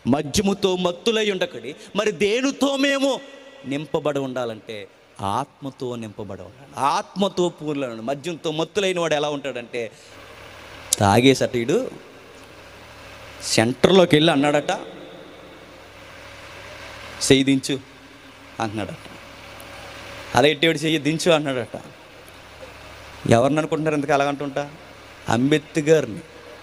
మద్యముతో మత్తులై ఉండకడి మరి దేనితో మేము నింపబడి ఉండాలంటే ఆత్మతో నింపబడి ఉండాలి ఆత్మతో పూర్ణ మద్యంతో మత్తులైన వాడు ఎలా ఉంటాడంటే తాగేసట ఇడు సెంటర్లోకి వెళ్ళి అన్నాడట చెయ్యి దించు అంటున్నాడట అలా ఎట్టేవాడు చెయ్యి దించు అన్నాడట ఎవరిని అనుకుంటున్నారు ఎందుకు అలాగంటుంటా అంబేద్కర్ని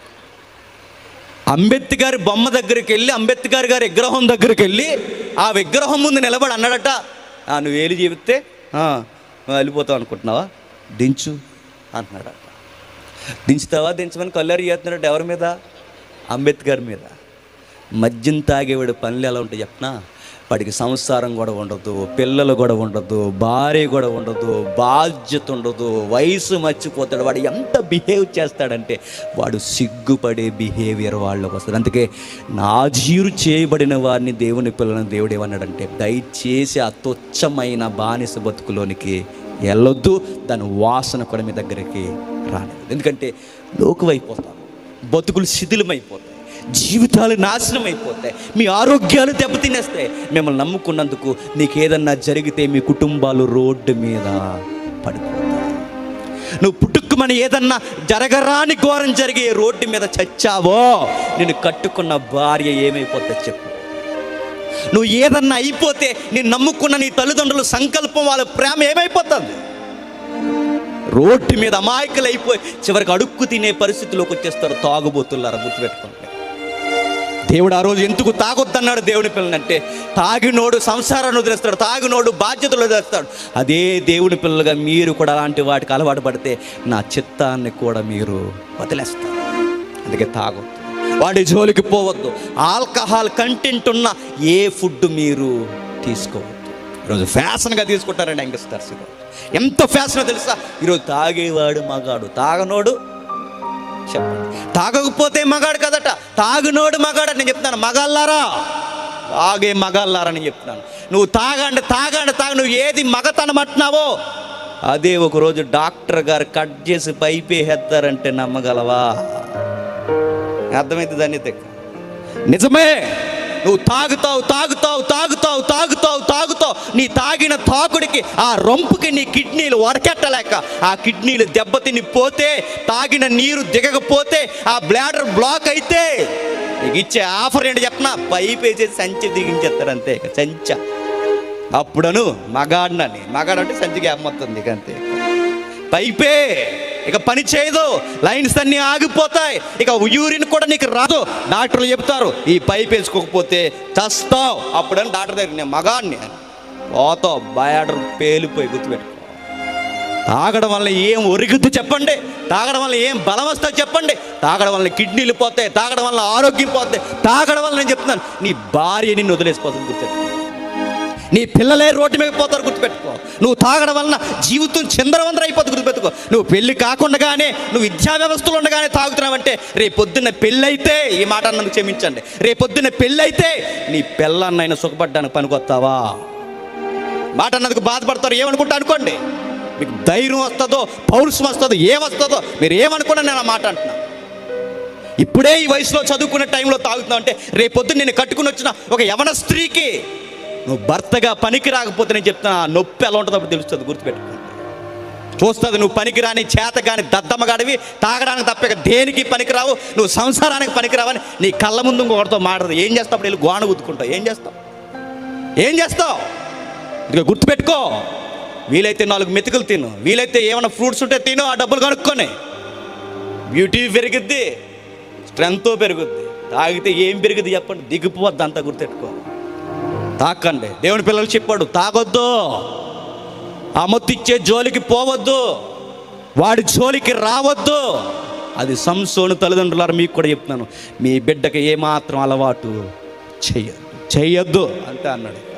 అంబేద్కర్ బొమ్మ దగ్గరికి వెళ్ళి అంబేద్కర్ గారి విగ్రహం దగ్గరికి వెళ్ళి ఆ విగ్రహం ముందు నిలబడి అన్నాడట "ఆ, నువ్వు ఏలి చెబితే "ఆ, నువ్వు వెళ్ళిపోతావు అనుకుంటున్నావా దించు అంటున్నాడట దించుతావా దించమని కల్లరి చేస్తున్నాడు ఎవరి మీద అంబేద్కర్ మీద మద్యం తాగేవాడి పనులు ఎలా ఉంటాయి చెప్పనా వాడికి సంసారం కూడా ఉండదు పిల్లలు కూడా ఉండదు భార్య కూడా ఉండదు బాధ్యత ఉండదు వయసు మర్చిపోతాడు వాడు ఎంత బిహేవ్ చేస్తాడంటే వాడు సిగ్గుపడే బిహేవియర్ వాళ్ళకి వస్తుంది అందుకే నాజీరు చేయబడిన వారిని దేవుని పిల్లలను దేవుడు ఏమన్నాడంటే దయచేసి ఆ తుచ్చమైన బానిస బతుకులోనికి వెళ్ళొద్దు దాని వాసన కూడా మీ దగ్గరికి రానివ్వదు ఎందుకంటే లోకువైపోతాం బతుకులు శిథిలమైపోతాయి జీవితాలు నాశనం అయిపోతాయి మీ ఆరోగ్యాలు దెబ్బతినేస్తాయి మిమ్మల్ని నమ్ముకున్నందుకు నీకు ఏదన్నా జరిగితే మీ కుటుంబాలు రోడ్డు మీద పడిపోతాయి నువ్వు పుట్టుకుమని ఏదన్నా జరగరాని ఘోరం జరిగే రోడ్డు మీద చచ్చావో నేను కట్టుకున్న భార్య ఏమైపోతుంది చెప్పు నువ్వు ఏదన్నా అయిపోతే నేను నమ్ముకున్న నీ తల్లిదండ్రుల సంకల్పం వాళ్ళ ప్రేమ ఏమైపోతుంది రోడ్డు మీద అమాయకులు అయిపోయి చివరికి అడుక్కు తినే పరిస్థితిలోకి వచ్చేస్తారు తాగుబోతులారా గుర్తుపెట్టుకోండి దేవుడు ఆ రోజు ఎందుకు తాగొద్దన్నాడు దేవుని పిల్లనంటే తాగినోడు సంసారాన్ని వదిలేస్తాడు తాగినోడు బాధ్యతలు వదిలేస్తాడు అదే దేవుని పిల్లలుగా మీరు కూడా అలాంటి వాటికి అలవాటు పడితే నా చిత్తాన్ని కూడా మీరు వదిలేస్తారు అందుకే తాగొద్దు వాడి జోలికి పోవద్దు ఆల్కహాల్ కంటెంట్ ఉన్న ఏ ఫుడ్ మీరు తీసుకోవద్దు ఈరోజు ఫ్యాషన్గా తీసుకుంటారండి యంగ్స్టర్స్ ఈరోజు ఎంత ఫ్యాషన్ తెలుసా ఈరోజు తాగేవాడు మగాడు తాగనోడు చెప్పండి తాగకపోతే మగాడు కదట తాగునోడు మగాడు నేను చెప్తున్నాను మగాళ్ళారా తాగే మగాళ్ళారా అని చెప్తున్నాను నువ్వు తాగండి తాగండి తాగ నువ్వు ఏది మగతనం అంటున్నావో అదే ఒకరోజు డాక్టర్ గారు కట్ చేసి పైపేసేస్తారంటే నమ్మగలవా అర్థమైంది దాన్ని తెక్క నిజమే నువ్వు తాగుతావు తాగుతావు తాగుతావు తాగుతావు తాగుతావు నీ తాగిన తాగుడికి ఆ రొంపుకి నీ కిడ్నీలు వరకెట్టలేక ఆ కిడ్నీలు దెబ్బతిని పోతే తాగిన నీరు దిగకపోతే ఆ బ్లాడర్ బ్లాక్ అయితే నీకు ఇచ్చే ఆఫర్ ఏంటి చెప్పనా పైప్ వేసేసి సంచి దిగించేస్తారు అంతే ఇక సంచ అప్పుడను మగాడినని మగాడంటే సంచికి అమ్మొస్తుంది ఇక అంతే పైపే ఇక పని చేయదు లైన్స్ అన్నీ ఆగిపోతాయి ఇక యూరిన్ కూడా నీకు రాదు డాక్టర్లు చెప్తారు ఈ పైప్ వేసుకోకపోతే చస్తావు అప్పుడని డాక్టర్ దగ్గర నేను మగాడిని పోతావు బయాడర్ పేలిపోయి గుర్తుపెట్టుకో తాగడం వల్ల ఏం ఒరుగుద్దు చెప్పండి తాగడం వల్ల ఏం బలం వస్తుంది చెప్పండి తాగడం వల్ల కిడ్నీలు పోతాయి తాగడం వల్ల ఆరోగ్యం పోతాయి తాగడం వల్ల నేను చెప్తున్నాను నీ భార్య నిన్ను వదిలేసిపోతుంది గుర్తుపెట్టుకో నీ పిల్లలే రోడ్డు మీద పోతారు గుర్తుపెట్టుకో నువ్వు తాగడం వలన జీవితం చంద్రవందర అయిపోతుంది గుర్తుపెట్టుకో నువ్వు పెళ్లి కాకుండానే నువ్వు విద్యా వ్యవస్థలు ఉండగానే తాగుతున్నావంటే రేపు పొద్దున్న పెళ్ళైతే ఈ మాట అన్నందుకు క్షమించండి రేపు పొద్దున్న పెళ్ళైతే నీ పిల్లన్నైనా సుఖపడ్డానికి పనికొస్తావా మాట అన్నందుకు బాధపడతారు ఏమనుకుంటా అనుకోండి మీకు ధైర్యం వస్తుందో పౌరుషం వస్తుందో ఏమొస్తుందో మీరు ఏమనుకున్నా నేను ఆ మాట అంటున్నా ఇప్పుడే ఈ వయసులో చదువుకునే టైంలో తాగుతున్నావు అంటే రేపొద్దు నేను కట్టుకుని వచ్చిన ఒక యవన స్త్రీకి నువ్వు భర్తగా పనికి రాకపోతే నేను చెప్తున్నా ఆ నొప్పి ఎలా ఉంటుందో అప్పుడు తెలుస్తుంది గుర్తుపెట్టుకోండి చూస్తుంది నువ్వు పనికిరాని చేత కానీ దద్దమ్మగాడివి తాగడానికి తప్ప ఇక దేనికి పనికిరావు నువ్వు సంసారానికి పనికిరావని నీ కళ్ళ ముందు ఇంకొకరితో మాట్లాడదు ఏం చేస్తావు అప్పుడు వెళ్ళి గోణ గుద్దుకుంటావు ఏం చేస్తావు ఏం చేస్తావు ఇదిగో గుర్తుపెట్టుకో వీలైతే నాలుగు మెతుకులు తిను వీలైతే ఏమైనా ఫ్రూట్స్ ఉంటే తిను ఆ డబ్బులు కనుక్కొని బ్యూటీ పెరుగుద్ది స్ట్రెంగ్త్ పెరుగుద్ది తాగితే ఏం పెరుగుద్ది చెప్పండి దిగిపోద్ది అంతా గుర్తెట్టుకో తాకండి దేవుని పిల్లలు చెప్పాడు తాగొద్దు ఆ మొత్తిచ్చే జోలికి పోవద్దు వాడి జోలికి రావద్దు అది సంసోను తల్లిదండ్రులారు మీకు కూడా చెప్తున్నాను మీ బిడ్డకి ఏమాత్రం అలవాటు చెయ్యొద్దు చెయ్యొద్దు అంతే అన్నాడు